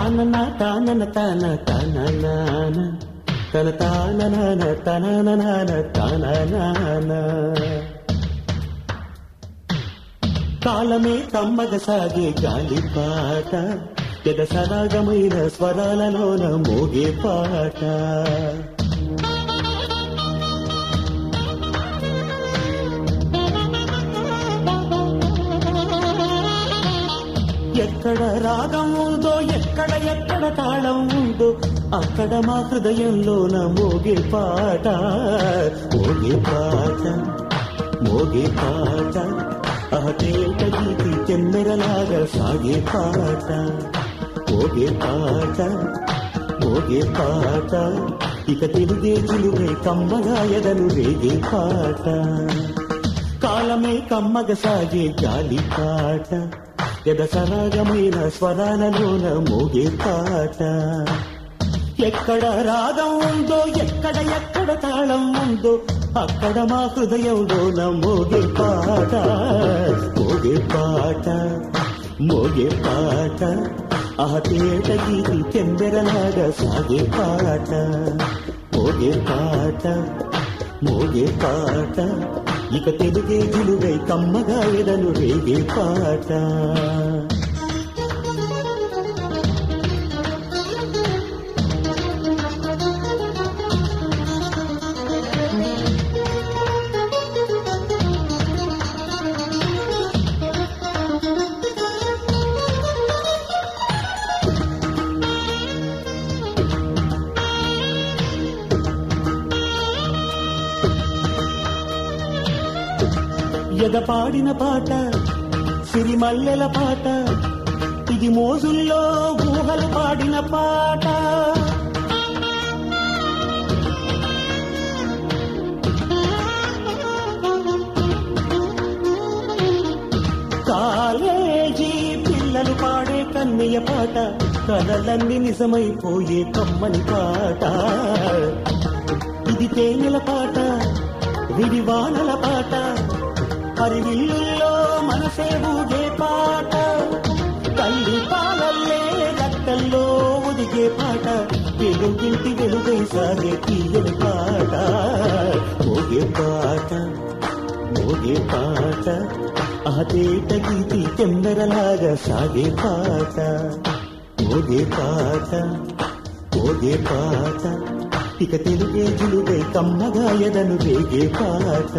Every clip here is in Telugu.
తానన తానన తాన తననాన తన తాననాన తననాన తననాన కాలమే కమ్మగ సాగే గాలి పాట ఎద సరాగమైన స్వరాలలోన మోగే పాట ఎక్కడ రాగం ఉందో ఎక్కడ ఎక్కడ తాళం ఉందో అక్కడ మా హృదయంలోన మోగే పాట మోగే పాట మోగే పాట అహతేట గీతి చెమ్మెరలాగా సాగే పాట మోగే పాట మోగే పాట ఇక తెలుగే చిలుగే కమ్మగా ఎదను రేగే పాట కాలమే కమ్మగ సాగే గాలి పాట ఎద సరాగమైన స్వరాలలోన మోగే పాట ఎక్కడ రాగం ఉందో ఎక్కడ ఎక్కడ తాళం ఉందో అక్కడ మా హృదయంలోన మోగే పాట మోగే పాట మోగే పాట అహతేట గీతి చెందెరలాగా సాగే పాట మోగే పాట మోగే పాట ఇక తెలుగే జిలుగై కమ్మగా ఎదను రేగే పాట ఎద పాడిన పాట సిరిమల్లెల పాట ఇది మోజుల్లో ఊహలు పాడిన పాట కాలేజీ పిల్లలు పాడే కన్నయ్య పాట కలలన్నీ నిజమైపోయే కమ్మని పాట ఇది తేనెల పాట విడివానల పాట హరివిల్లుల్లో మనసే ఊగే పాట తల్లి పాలల్లే రక్తంలో ఒదిగే పాట వెలుగింటి వెలుగై సాగే తీయని పాట మోగే పాట మోగే పాట అహతేట గీతి చెందరలాగా సాగే పాట మోగే పాట మోగే పాట ఇక తెలుగే జిలుగై కమ్మగా ఎదను వేగే పాట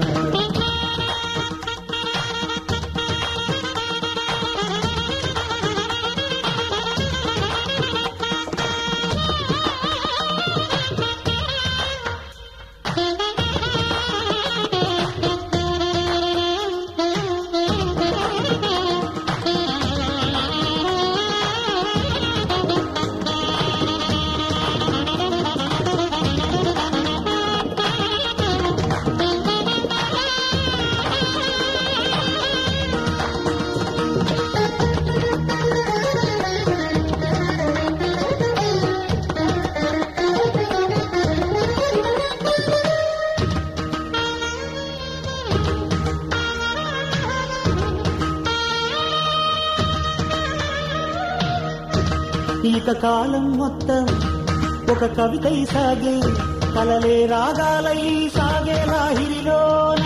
ఇక కాలం మొత్తం ఒక కవితై సాగే కలలే రాగాలై సాగే లాహిరిలోన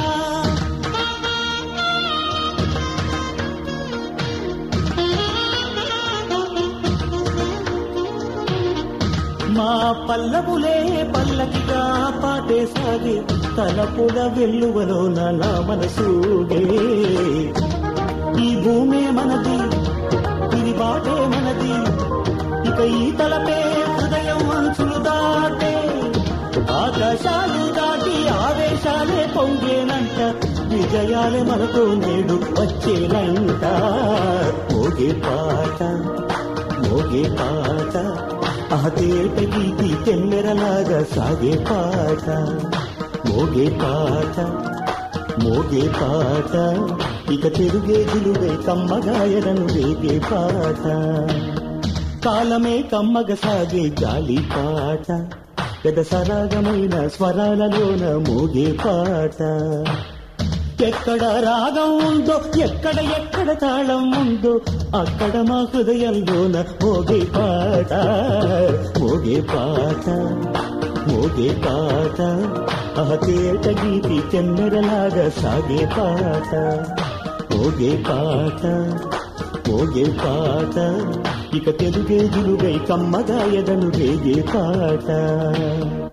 మా పల్లవులే పల్లకిగా పాటే సాగే తలపుల వెల్లువలోన నా మనసూగే ఈ భూమే మనది ఇది బాటే మనది ఇక ఈ తలపే హృదయం అంచులు దాటే ఆకాశాలు దాటి ఆవేశాలే పొంగేనంట విజయాలే మనతో నేడు వచ్చేనంట మోగే పాట మోగే పాట ఆ తేట గీతి తెమ్మెరలాగా సాగే పాట మోగే పాట మోగే పాట ఇక తిరుగే జిలువే కమ్మగాయలను వేగే పాట కాలమే కమ్మగ సాగే గాలి పాట పెద సరాగమైన స్వరాలలోన మోగే పాట ఎక్కడ రాగం ఉందో ఎక్కడ ఎక్కడ తాళం ఉందో అక్కడ మా హృదయంలోన మోగే పాట మోగే పాట మోగే పాట అహతేట గీతి చెన్నెరలాగా సాగే పాట మోగే పాట మోగే పాట ఇక తెలుగే దిలుగై కమ్మగాయదను రేగే పాట